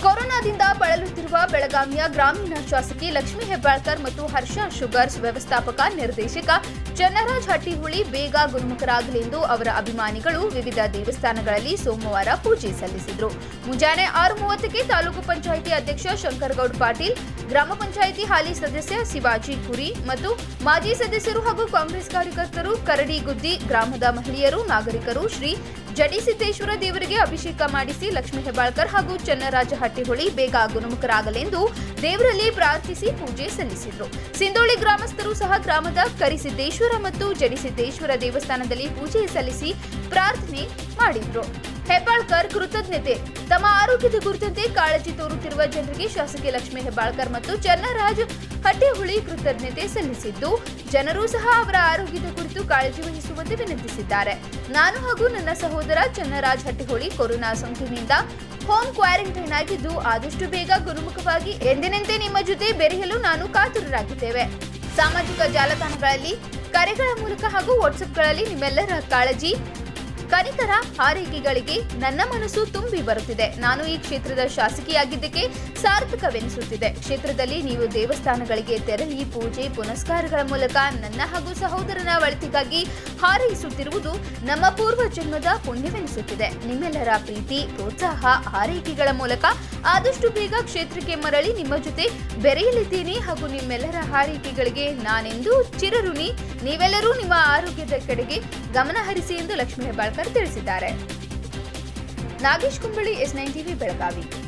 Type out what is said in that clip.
ಕೊರೋನಾದಿಂದ ಬಳಲುತ್ತಿರುವ ಬೆಳಗಾವಿಯ ಗ್ರಾಮೀಣ ಶಾಸಕಿ ಲಕ್ಷ್ಮೀ ಹೆಬ್ಬಾಳ್ಕರ್ ಮತ್ತು ಹರ್ಷ ಶುಗರ್ಸ್ ವ್ಯವಸ್ಥಾಪಕ ನಿರ್ದೇಶಕ ಚನ್ನರಾಜ್ ಹಟ್ಟಿಹುಳಿ ಬೇಗ ಗುಣಮುಖರಾಗಲೆಂದು ಅವರ ಅಭಿಮಾನಿಗಳು ವಿವಿಧ ದೇವಸ್ಥಾನಗಳಲ್ಲಿ ಸೋಮವಾರ ಪೂಜೆ ಸಲ್ಲಿಸಿದರು ಮುಂಜಾನೆ ಆರು ಮೂವತ್ತಕ್ಕೆ ತಾಲೂಕು ಪಂಚಾಯಿತಿ ಅಧ್ಯಕ್ಷ ಶಂಕರಗೌಡ ಪಾಟೀಲ್ ಗ್ರಾಮ ಪಂಚಾಯಿತಿ ಹಾಲಿ ಸದಸ್ಯ ಶಿವಾಜಿ ಕುರಿ ಮತ್ತು ಮಾಜಿ ಸದಸ್ಯರು ಹಾಗೂ ಕಾಂಗ್ರೆಸ್ ಕಾರ್ಯಕರ್ತರು ಕರಡಿಗುದ್ದಿ ಗ್ರಾಮದ ಮಹಿಳೆಯರು ನಾಗರಿಕರು ಶ್ರೀ ಜಡಿಸಿದ್ದೇಶ್ವರ ದೇವರಿಗೆ ಅಭಿಷೇಕ ಮಾಡಿಸಿ ಲಕ್ಷ್ಮೀ ಹೆಬ್ಬಾಳ್ಕರ್ ಹಾಗೂ ಚನ್ನರಾಜ ಹಟ್ಟಿಹೊಳಿ ಬೇಗ ಗುಣಮುಖರಾಗಲೆಂದು ದೇವರಲ್ಲಿ ಪ್ರಾರ್ಥಿಸಿ ಪೂಜೆ ಸಲ್ಲಿಸಿದರು ಸಿಂದೋಳಿ ಗ್ರಾಮಸ್ಥರು ಸಹ ಗ್ರಾಮದ ಕರಿಸಿದ್ದೇಶ್ವರ ಮತ್ತು ಜಡಿಸಿದ್ದೇಶ್ವರ ದೇವಸ್ಥಾನದಲ್ಲಿ ಪೂಜೆ ಸಲ್ಲಿಸಿ ಪ್ರಾರ್ಥನೆ ಮಾಡಿದ್ರು ಹೆಬ್ಬಾಳ್ಕರ್ ಕೃತಜ್ಞತೆ ತಮ್ಮ ಆರೋಗ್ಯದ ಕುರಿತಂತೆ ಕಾಳಜಿ ತೋರುತ್ತಿರುವ ಜನರಿಗೆ ಶಾಸಕಿ ಲಕ್ಷ್ಮೀ ಹೆಬ್ಬಾಳ್ಕರ್ ಮತ್ತು ಚನ್ನರಾಜ್ ಹಟ್ಟಿಹುಳಿ ಕೃತಜ್ಞತೆ ಸಲ್ಲಿಸಿದ್ದು ಜನರು ಸಹ ಅವರ ಆರೋಗ್ಯದ ಕುರಿತು ಕಾಳಜಿ ವಹಿಸುವಂತೆ ವಿನಂತಿಸಿದ್ದಾರೆ ನಾನು ಹಾಗೂ ನನ್ನ ಸಹೋದರ ಚನ್ನರಾಜ್ ಹಟ್ಟಿಹೊಳಿ ಕೊರೋನಾ ಸೋಂಕಿನಿಂದ ಹೋಮ್ ಕ್ವಾರಂಟೈನ್ ಆಗಿದ್ದು ಆದಷ್ಟು ಬೇಗ ಗುಣಮುಖವಾಗಿ ಎಂದಿನಂತೆ ನಿಮ್ಮ ಜೊತೆ ಬೆರೆಯಲು ನಾನು ಕಾತುರರಾಗಿದ್ದೇವೆ ಸಾಮಾಜಿಕ ಜಾಲತಾಣಗಳಲ್ಲಿ ಕರೆಗಳ ಮೂಲಕ ಹಾಗೂ ವಾಟ್ಸ್ಆಪ್ಗಳಲ್ಲಿ ನಿಮ್ಮೆಲ್ಲರ ಕಾಳಜಿ ಕನಿಕರ ಹಾರೈಕೆಗಳಿಗೆ ನನ್ನ ಮನಸ್ಸು ತುಂಬಿ ಬರುತ್ತಿದೆ ನಾನು ಈ ಕ್ಷೇತ್ರದ ಶಾಸಕಿಯಾಗಿದ್ದಕ್ಕೆ ಸಾರ್ಥಕವೆನಿಸುತ್ತಿದೆ ಕ್ಷೇತ್ರದಲ್ಲಿ ನೀವು ದೇವಸ್ಥಾನಗಳಿಗೆ ತೆರಳಿ ಪೂಜೆ ಪುನಸ್ಕಾರಗಳ ಮೂಲಕ ನನ್ನ ಹಾಗೂ ಸಹೋದರನ ಒಳಿತಿಗಾಗಿ ಹಾರೈಸುತ್ತಿರುವುದು ನಮ್ಮ ಪೂರ್ವ ಜನ್ಮದ ಪುಣ್ಯವೆನಿಸುತ್ತಿದೆ ನಿಮ್ಮೆಲ್ಲರ ಪ್ರೀತಿ ಪ್ರೋತ್ಸಾಹ ಹಾರೈಕೆಗಳ ಮೂಲಕ ಆದಷ್ಟು ಬೇಗ ಕ್ಷೇತ್ರಕ್ಕೆ ಮರಳಿ ನಿಮ್ಮ ಜೊತೆ ಬೆರೆಯಲಿದ್ದೇನೆ ಹಾಗೂ ನಿಮ್ಮೆಲ್ಲರ ಹಾರೈಕೆಗಳಿಗೆ ನಾನೆಂದೂ ಚಿರಋಣಿ ನೀವೆಲ್ಲರೂ ನಿಮ್ಮ ಆರೋಗ್ಯದ ಕಡೆಗೆ ಗಮನ ಹರಿಸಿ ಎಂದು ಲಕ್ಷ್ಮೀ ಹೆಬ್ಬಾಳ್ಕರ್ ತಿಳಿಸಿದ್ದಾರೆ Nagesh Kumbali S nine TV Belagavi